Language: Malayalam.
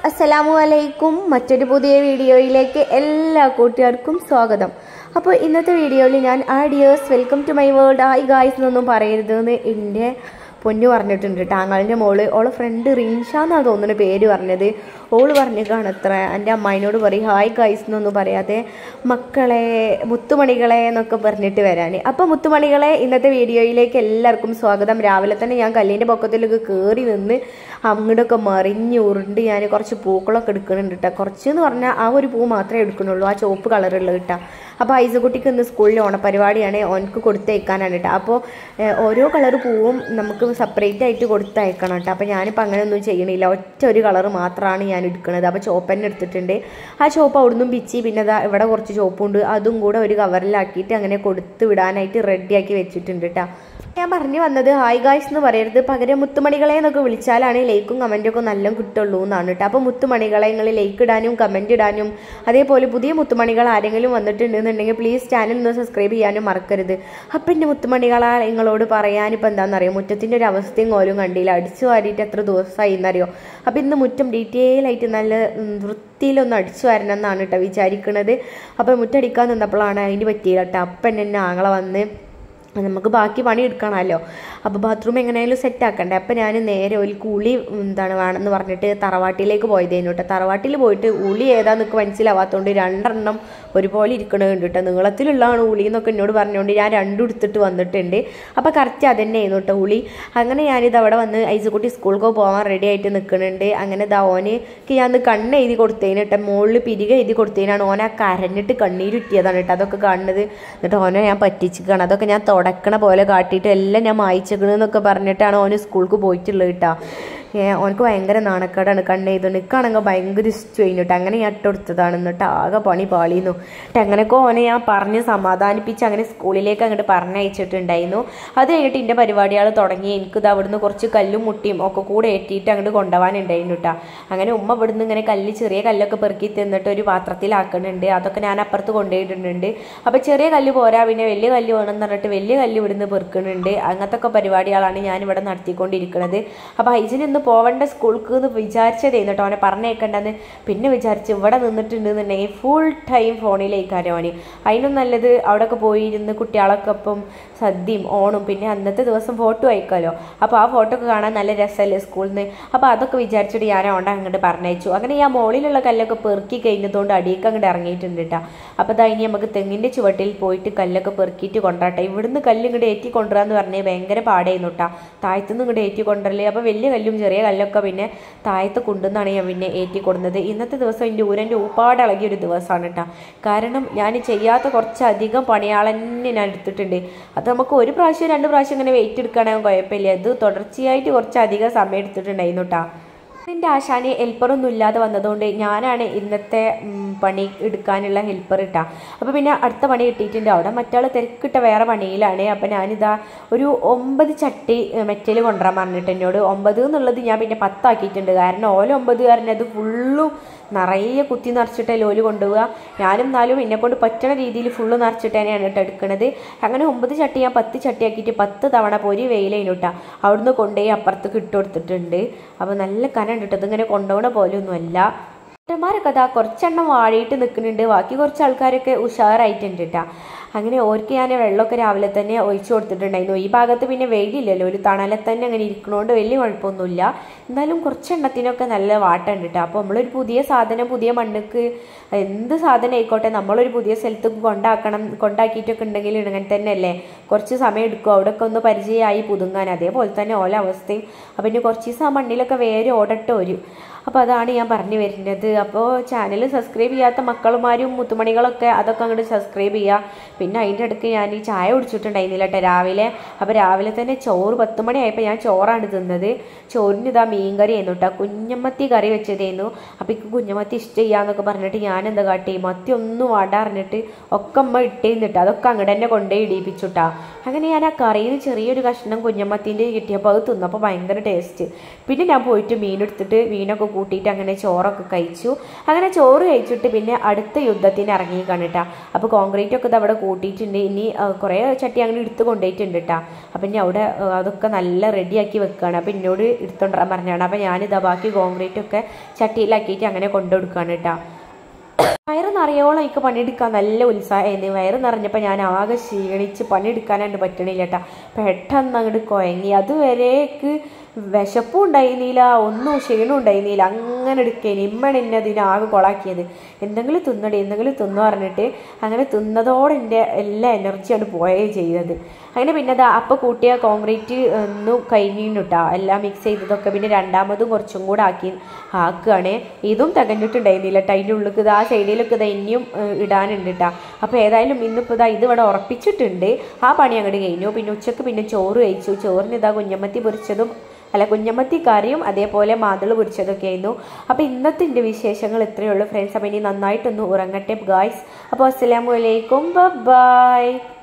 അസ്സലാമു അലൈക്കും മറ്റൊരു പുതിയ വീഡിയോയിലേക്ക് എല്ലാ കൂട്ടുകാർക്കും സ്വാഗതം അപ്പോൾ ഇന്നത്തെ വീഡിയോയിൽ ഞാൻ ആ dears welcome to my world hi guys എന്നൊന്നും പറയരുതെന്ന് എൻ്റെ പൊന്നു പറഞ്ഞിട്ടുണ്ട് ടാങ്ങളുടെ മോള് ഓളെ ഫ്രണ്ട് റീൻഷ എന്നാണ് തോന്നുന്നു പേര് പറഞ്ഞത് ഓള് പറഞ്ഞേക്കാണ് അത്ര എൻ്റെ അമ്മായിനോട് പറയും ഹായ് ഗായ്സ് എന്നൊന്നും പറയാതെ മക്കളെ മുത്തുമണികളെ എന്നൊക്കെ പറഞ്ഞിട്ട് വരാൻ അപ്പോൾ മുത്തുമണികളെ ഇന്നത്തെ വീഡിയോയിലേക്ക് എല്ലാവർക്കും സ്വാഗതം രാവിലെ തന്നെ ഞാൻ കല്ലിൻ്റെ പൊക്കത്തിലൊക്കെ കയറി നിന്ന് അങ്ങോട്ടൊക്കെ മറിഞ്ഞ് ഉരുണ്ട് ഞാൻ കുറച്ച് പൂക്കളൊക്കെ എടുക്കുന്നുണ്ട് കേട്ടോ കുറച്ച് എന്ന് പറഞ്ഞാൽ ആ ഒരു പൂ മാത്രമേ എടുക്കുന്നുള്ളൂ ആ ചുവപ്പ് കളറുള്ളത് കേട്ടോ അപ്പോൾ ഐസക്കുട്ടിക്ക് ഇന്ന് സ്കൂളിൽ ഓണപരിപാടിയാണ് ഓനക്ക് കൊടുത്തയക്കാനാണ് കേട്ടോ അപ്പോൾ ഏഹ്, ഓരോ കളർ പൂവും നമുക്ക് സെപ്പറേറ്റ് ആയിട്ട് കൊടുത്തയക്കണം കേട്ടോ അപ്പോൾ ഞാനിപ്പോൾ അങ്ങനെയൊന്നും ചെയ്യണില്ല ഒറ്റ ഒരു കളർ മാത്രമാണ് ഞാൻ എടുക്കുന്നത് അപ്പോൾ ചോപ്പ് തന്നെ എടുത്തിട്ടുണ്ട് ആ ചോപ്പ് അവിടുന്ന് പിച്ചി പിന്നെ ദാ ഇവിടെ കുറച്ച് ചോപ്പുണ്ട് അതും കൂടെ ഒരു കവറിലാക്കിയിട്ട് അങ്ങനെ കൊടുത്ത് വിടാനായിട്ട് റെഡിയാക്കി വെച്ചിട്ടുണ്ട് കേട്ടോ ഞാൻ പറഞ്ഞു വന്നത് ഹായ് ഗായ്സ് എന്ന് പറയരുത് പകരം മുത്തുമണികളെ എന്നൊക്കെ വിളിച്ചാലാണ് ലൈക്കും കമൻറ്റും ഒക്കെ നല്ല കിട്ടുള്ളൂ എന്നാണ് കേട്ടോ അപ്പോൾ മുത്തുമണികളെ നിങ്ങൾ ലൈക്ക് ഇടാനും കമൻറ്റ് ഇടാനും അതേപോലെ പുതിയ മുത്തുമണികൾ ആരെങ്കിലും വന്നിട്ടുണ്ടെന്നുണ്ടെങ്കിൽ പ്ലീസ് ചാനൽ ഒന്ന് സബ്സ്ക്രൈബ് ചെയ്യാനും മറക്കരുത് അപ്പം എൻ്റെ മുത്തുമണികളാ നിങ്ങളോട് പറയാനിപ്പോൾ എന്താണെന്നറിയോ മുറ്റത്തിൻ്റെ ഒരു അവസ്ഥയും കോലും കണ്ടില്ല അടിച്ചു വാരിയിട്ട് എത്ര ദിവസമായി എന്നറിയോ അപ്പോൾ ഇന്ന് മുറ്റം ഡീറ്റെയിൽ ആയിട്ട് നല്ല ഉം, വൃത്തിയിലൊന്ന് അടിച്ചു വരണം എന്നാണ് കേട്ടോ വിചാരിക്കുന്നത് അപ്പോൾ മുറ്റടിക്കാൻ നിന്നപ്പോഴാണ് അതിന് പറ്റിയില്ല കേട്ടോ അപ്പം എന്നെ ആങ്ങളെ വന്ന് നമുക്ക് ബാക്കി പണി എടുക്കണമല്ലോ അപ്പോൾ ബാത്റൂം എങ്ങനെയായാലും സെറ്റ് ആക്കണ്ടേ അപ്പം ഞാൻ നേരെ ഒരു കുളി എന്താണ് വേണമെന്ന് പറഞ്ഞിട്ട് തറവാട്ടിലേക്ക് പോയതേനു കേട്ടോ തറവാട്ടിൽ പോയിട്ട് ഉളി ഏതാന്ന് എനിക്ക് മനസ്സിലാവാത്തതുകൊണ്ട് രണ്ടെണ്ണം ഒരുപോലെ ഇരിക്കണുണ്ട് കേട്ടോ നീളത്തിലുള്ളതാണ് ഉളി എന്നൊക്കെ എന്നോട് പറഞ്ഞുകൊണ്ട് ഞാൻ രണ്ടും എടുത്തിട്ട് വന്നിട്ടുണ്ട് അപ്പോൾ കറക്റ്റ് അതന്നെ ആയിരുന്നു കേട്ടോ ഉളി അങ്ങനെ ഞാനിത് അവിടെ വന്ന് ഐസുകുട്ടി സ്കൂളിലേക്ക് പോകാൻ റെഡി ആയിട്ട് നിൽക്കുന്നുണ്ട് അങ്ങനെ ഇതാ ഓന് ഞാൻ കണ്ണ് എഴുതി കൊടുത്തതിന് കേട്ടോ മുകളിൽ പിരിക എഴുതി കൊടുത്തതിനാണ് ഓന കരഞ്ഞിട്ട് കണ്ണീരുറ്റിയതാണ് കേട്ടോ അതൊക്കെ കാണുന്നത് എന്നിട്ട് ഓനെ ഞാൻ പറ്റിച്ചിരിക്കുകയാണ് അതൊക്കെ ഞാൻ തുടക്കണ പോലെ കാട്ടിയിട്ട് എല്ലാം ഞാൻ മായിച്ചേക്കണെന്നൊക്കെ പറഞ്ഞിട്ടാണ് ഓന് സ്കൂൾക്ക് പോയിട്ടുള്ളത് കേട്ടോ ഏഹ് ഓനക്ക് ഭയങ്കര നാണക്കേടാണ് കണ്ണ് ചെയ്തുകൊണ്ട് നിൽക്കുകയാണെങ്കിൽ ഭയങ്കര ഇഷ്ടമായി കേട്ടോ അങ്ങനെ ഞാൻ ഇട്ടെടുത്തതാണ് എന്നിട്ട് ആകെ പണി പാളിയുന്നു എന്നിട്ട് അങ്ങനെയൊക്കെ ഓനെ ഞാൻ പറഞ്ഞ് സമാധാനിപ്പിച്ച് അങ്ങനെ സ്കൂളിലേക്ക് അങ്ങോട്ട് പറഞ്ഞയച്ചിട്ടുണ്ടായിരുന്നു അത് കഴിഞ്ഞിട്ട് എൻ്റെ പരിപാടികൾ തുടങ്ങി എനിക്കിത് അവിടുന്ന് കുറച്ച് കല്ലും മുട്ടിയും ഒക്കെ കൂടെ ഏറ്റിയിട്ട് അങ്ങോട്ട് കൊണ്ടുപോകാനുണ്ടായിരുന്നു കേട്ടോ അങ്ങനെ ഉമ്മ ഇവിടുന്ന് ഇങ്ങനെ കല്ല് ചെറിയ കല്ലൊക്കെ പെറുക്കി തിന്നിട്ട് ഒരു പാത്രത്തിലാക്കുന്നുണ്ട് അതൊക്കെ ഞാൻ അപ്പുറത്ത് കൊണ്ടുപോയിട്ടുണ്ട് അപ്പോൾ ചെറിയ കല്ല് പോരാ പിന്നെ വലിയ കല്ല് വേണമെന്ന് പറഞ്ഞിട്ട് വലിയ കല്ല് ഇവിടുന്ന് പെറുക്കുന്നുണ്ട് അങ്ങനത്തെ ഒക്കെ പരിപാടികളാണ് ഞാൻ ഇവിടെ നടത്തിക്കൊണ്ടിരിക്കുന്നത് അപ്പോൾ ഹൈജിന് ഇന്ന് പോവേണ്ട സ്കൂൾക്ക് എന്ന് വിചാരിച്ചതേന്ന് കേട്ടോ അവനെ പറഞ്ഞേക്കണ്ടെന്ന് പിന്നെ വിചാരിച്ച് ഇവിടെ നിന്നിട്ടുണ്ടെന്നുണ്ടെങ്കിൽ ഫുൾ ടൈം ഫോണിലേക്കാരോ അവന് അതിനും നല്ലത് അവിടെയൊക്കെ പോയി ഇരുന്ന് കുട്ടികളൊക്കെ ഒപ്പം സദ്യയും ഓണും പിന്നെ അന്നത്തെ ദിവസം ഫോട്ടോ അയക്കാമല്ലോ അപ്പോൾ ആ ഫോട്ടോ ഒക്കെ കാണാൻ നല്ല രസമല്ലേ സ്കൂളിൽ നിന്ന് അപ്പോൾ അതൊക്കെ വിചാരിച്ചിട്ട് ഞാൻ അവിടെ അങ്ങോട്ട് പറഞ്ഞയച്ചു അങ്ങനെ ഞാൻ മുകളിലുള്ള കല്ലൊക്കെ പെറുക്കി കഴിഞ്ഞതുകൊണ്ട് അടിയൊക്കെ അങ്ങോട്ട് ഇറങ്ങിയിട്ടുണ്ട് കേട്ടോ അപ്പോൾ അതാ ഇനി നമുക്ക് തെങ്ങിൻ്റെ ചുവട്ടിൽ പോയിട്ട് കല്ലൊക്കെ പെറുക്കിയിട്ട് കൊണ്ടുവരട്ടെ ഇവിടുന്ന് കല്ല് ഇങ്ങോട്ട് ഏറ്റി കൊണ്ടുവരാന്ന് പറഞ്ഞാൽ ഭയങ്കര പാടായിരുന്നു കേട്ടോ താഴത്തുനിന്ന് ഇങ്ങോട്ട് ഏറ്റി കൊണ്ടുവരല് അപ്പോൾ വലിയ കല്ലും ചെറിയ കല്ലൊക്കെ പിന്നെ താഴത്ത് കൊണ്ടുവന്നാണ് ഞാൻ പിന്നെ ഏറ്റി കൊടുക്കുന്നത് ഇന്നത്തെ ദിവസം എൻ്റെ ഊരൻ്റെ ഊപ്പാട് ഇളകിയ ഒരു ദിവസമാണ് കേട്ടോ കാരണം ഞാൻ ചെയ്യാത്ത കുറച്ചധികം പണിയാളന്നെ ഞാൻ എടുത്തിട്ടുണ്ട് അത് നമുക്ക് ഒരു പ്രാവശ്യം രണ്ട് പ്രാവശ്യം ഇങ്ങനെ വെയിറ്റ് എടുക്കുകയാണെങ്കിൽ കുഴപ്പമില്ല ഇത് തുടർച്ചയായിട്ട് കുറച്ചധികം സമയം എടുത്തിട്ടുണ്ടായിരുന്നു കേട്ടോ എൻ്റെ ആശാന് ഹെൽപ്പറൊന്നും ഇല്ലാതെ വന്നതുകൊണ്ട് ഞാനാണ് ഇന്നത്തെ ഉം, പണി എടുക്കാനുള്ള ഹെൽപ്പർ ഇട്ടാ അപ്പോൾ പിന്നെ അടുത്ത പണി കിട്ടിയിട്ടുണ്ട് അവിടെ മറ്റാൾ തിരക്കിട്ട വേറെ പണിയിലാണ് അപ്പോൾ ഞാനിതാ ഒരു ഒമ്പത് ചട്ടി മെറ്റൽ കൊണ്ടുവരാൻ പറഞ്ഞിട്ട് എന്നോട് ഒമ്പത് എന്നുള്ളത് ഞാൻ പിന്നെ പത്താക്കിയിട്ടുണ്ട് കാരണം ഓല ഒമ്പത് കാരണം അത് ഫുള്ളും നിറയെ കുത്തി നിറച്ചിട്ട് ലോല് കൊണ്ടുപോവുക ഞാനും എന്നാലും എന്നെ കൊണ്ട് പറ്റണ രീതിയിൽ ഫുള്ള് നിറച്ചിട്ട് തന്നെയാണ് കേട്ടോ എടുക്കുന്നത് അങ്ങനെ ഒമ്പത് ചട്ടി ഞാൻ പത്ത് ചട്ടിയാക്കിയിട്ട് പത്ത് തവണ പൊരി വെയിലേനു കേട്ടോ അവിടുന്ന് കൊണ്ടുപോയി അപ്പുറത്തേക്ക് ഇട്ട് കൊടുത്തിട്ടുണ്ട് അപ്പോൾ നല്ല കനം ഉണ്ട് കേട്ടോ ഇതിങ്ങനെ കൊണ്ടുപോകണ പോലെയൊന്നുമല്ല ചേട്ടന്മാരൊക്കെ അതാ കുറച്ചെണ്ണം വാഴിയിട്ട് നിൽക്കുന്നുണ്ട് ബാക്കി കുറച്ച് ആൾക്കാരൊക്കെ ഉഷാറായിട്ടുണ്ട് കേട്ടോ അങ്ങനെ ഓർക്ക് ഞാൻ വെള്ളമൊക്കെ രാവിലെ തന്നെ ഒഴിച്ചു കൊടുത്തിട്ടുണ്ടായിരുന്നു ഈ ഭാഗത്ത് പിന്നെ വെയിലില്ലല്ലോ ഒരു തണലെ തന്നെ അങ്ങനെ ഇരിക്കണോണ്ട് വലിയ കുഴപ്പമൊന്നുമില്ല എന്നാലും കുറച്ചെണ്ണത്തിനൊക്കെ നല്ല വാട്ടുണ്ട് കേട്ടോ അപ്പോൾ നമ്മളൊരു പുതിയ സാധനം പുതിയ മണ്ണുക്ക് എന്ത് സാധനം ആയിക്കോട്ടെ നമ്മളൊരു പുതിയ സ്ഥലത്തേക്ക് കൊണ്ടാക്കണം കൊണ്ടാക്കിയിട്ടൊക്കെ ഉണ്ടെങ്കിൽ ഇങ്ങനെ തന്നെ അല്ലേ കുറച്ച് സമയം എടുക്കും അവിടെയൊക്കെ ഒന്ന് പരിചയമായി പുതുങ്ങാൻ അതേപോലെ തന്നെ ഓല അവസ്ഥയും അപ്പം ഇനി കുറച്ച് ദിവസം ആ മണ്ണിലൊക്കെ വേറെ ഓടട്ടെ വരും അപ്പോൾ അതാണ് ഞാൻ പറഞ്ഞു വരുന്നത് അപ്പോൾ ചാനൽ സബ്സ്ക്രൈബ് ചെയ്യാത്ത മക്കളുമാരും മുത്തുമണികളൊക്കെ അതൊക്കെ അങ്ങോട്ട് സബ്സ്ക്രൈബ് ചെയ്യുക പിന്നെ അതിൻ്റെ ഇടയ്ക്ക് ഞാൻ ഈ ചായ കുടിച്ചിട്ടുണ്ടായിരുന്നില്ല കേട്ടോ രാവിലെ അപ്പോൾ രാവിലെ തന്നെ ചോറ് പത്ത് മണിയായപ്പോൾ ഞാൻ ചോറാണ് തിന്നത് ചോറിന് ഇതാ മീൻ കറി ആയിരുന്നു കേട്ടോ കുഞ്ഞമ്മത്തി കറി വെച്ചതായിരുന്നു അപ്പോൾ എനിക്ക് കുഞ്ഞമ്മത്തി ഇഷ്ടം ചെയ്യാന്നൊക്കെ പറഞ്ഞിട്ട് ഞാൻ എന്താ കാട്ടി മത്തി ഒന്നും വാടാറിഞ്ഞിട്ട് ഒക്കെ അമ്മ ഇട്ടേന്നിട്ട് അതൊക്കെ അങ്ങോട്ട് തന്നെ കൊണ്ടുപോയി ഇടിപ്പിച്ചുട്ടാ അങ്ങനെ ഞാൻ ആ കറിയിൽ നിന്ന് ചെറിയൊരു കഷ്ണം കുഞ്ഞമ്മത്തിൻ്റെ കിട്ടിയപ്പോൾ അത് തിന്നപ്പോൾ ഭയങ്കര ടേസ്റ്റ് പിന്നെ ഞാൻ പോയിട്ട് മീനെടുത്തിട്ട് മീനൊക്കെ കൂട്ടിയിട്ട് അങ്ങനെ ചോറൊക്കെ കഴിച്ചു അങ്ങനെ ചോറ് കഴിച്ചിട്ട് പിന്നെ അടുത്ത യുദ്ധത്തിന് ഇറങ്ങി കണ്ടിട്ടാ അപ്പോൾ കോൺക്രീറ്റ് ഒക്കെ ഇത് അവിടെ കൂട്ടിയിട്ടുണ്ട് ഇനി ആ, കുറേ ചട്ടി അങ്ങനെ എടുത്ത് കൊണ്ടുപോയിട്ടുണ്ട് കേട്ടോ അപ്പം ഇനി അവിടെ ആ, അതൊക്കെ നല്ല റെഡിയാക്കി വെക്കുകയാണ് അപ്പം എന്നോട് എടുത്തോണ്ടാൻ പറഞ്ഞാണ് അപ്പം ഞാനിതാ ബാക്കി കോൺക്രീറ്റ് ഒക്കെ ചട്ടിയിലാക്കിയിട്ട് അങ്ങനെ കൊണ്ടുകൊടുക്കുകയാണ് കേട്ടോ വയറ് നിറയോളം എനിക്ക് പണിയെടുക്കാൻ നല്ല ഉത്സാഹമായിരുന്നു വയറ് നിറഞ്ഞപ്പോൾ ഞാൻ ആകെ ക്ഷീണിച്ച് പണിയെടുക്കാനായിട്ട് പറ്റണില്ല കേട്ടോ പെട്ടെന്ന് അങ്ങോട്ട് കുഴങ്ങി അതുവരേക്ക് വിശപ്പും ഉണ്ടായിരുന്നില്ല ഒന്നും ക്ഷീണം ഉണ്ടായിരുന്നില്ല അങ്ങനെ എടുക്കേനി ഇമ്മണ് എന്നെ അതിനാകെ കൊളാക്കിയത് എന്തെങ്കിലും തിന്നടി എന്തെങ്കിലും തിന്നു പറഞ്ഞിട്ട് അങ്ങനെ തിന്നതോടെ എൻ്റെ എല്ലാ എനർജിയാണ് പോയേ ചെയ്തത് അങ്ങനെ പിന്നെ അത് അപ്പോൾ കൂട്ടിയ കോൺക്രീറ്റ് ഒന്നും കഴിഞ്ഞിരുന്നു കേട്ടോ എല്ലാം മിക്സ് ചെയ്തതൊക്കെ പിന്നെ രണ്ടാമതും കുറച്ചും കൂടെ ആക്കി ആക്കുകയാണ് ഇതും തികഞ്ഞിട്ടുണ്ടായിരുന്നില്ല കേട്ടോ അതിൻ്റെ ഉള്ളിൽ ഇത് ആ സൈഡിലൊക്കെ ഇത് ഇനിയും ഏഹ്, ഇടാനുണ്ട് കേട്ടോ അപ്പോൾ ഏതായാലും ഇന്നിപ്പോൾ ഇതാ ഇത് ഇവിടെ ഉറപ്പിച്ചിട്ടുണ്ട് ആ പണി അങ്ങോട്ട് കഴിഞ്ഞു പിന്നെ ഉച്ചക്ക് പിന്നെ ചോറ് കഴിച്ചു ചോറിന് ഇതാ കുഞ്ഞമ്മത്തി പൊരിച്ചതും അല്ല കുഞ്ഞമ്മത്തി കറിയും അതേപോലെ മാതള് പൊരിച്ചതൊക്കെ ആയിരുന്നു അപ്പോൾ ഇന്നത്തെ എൻ്റെ വിശേഷങ്ങൾ ഇത്രയേ ഉള്ളൂ ഫ്രണ്ട്സ് അപ്പോൾ ഇനി നന്നായിട്ടൊന്ന് ഉറങ്ങട്ടെ ഗായ്സ് അപ്പോൾ അസ്സലാമു അലൈക്കും ബൈ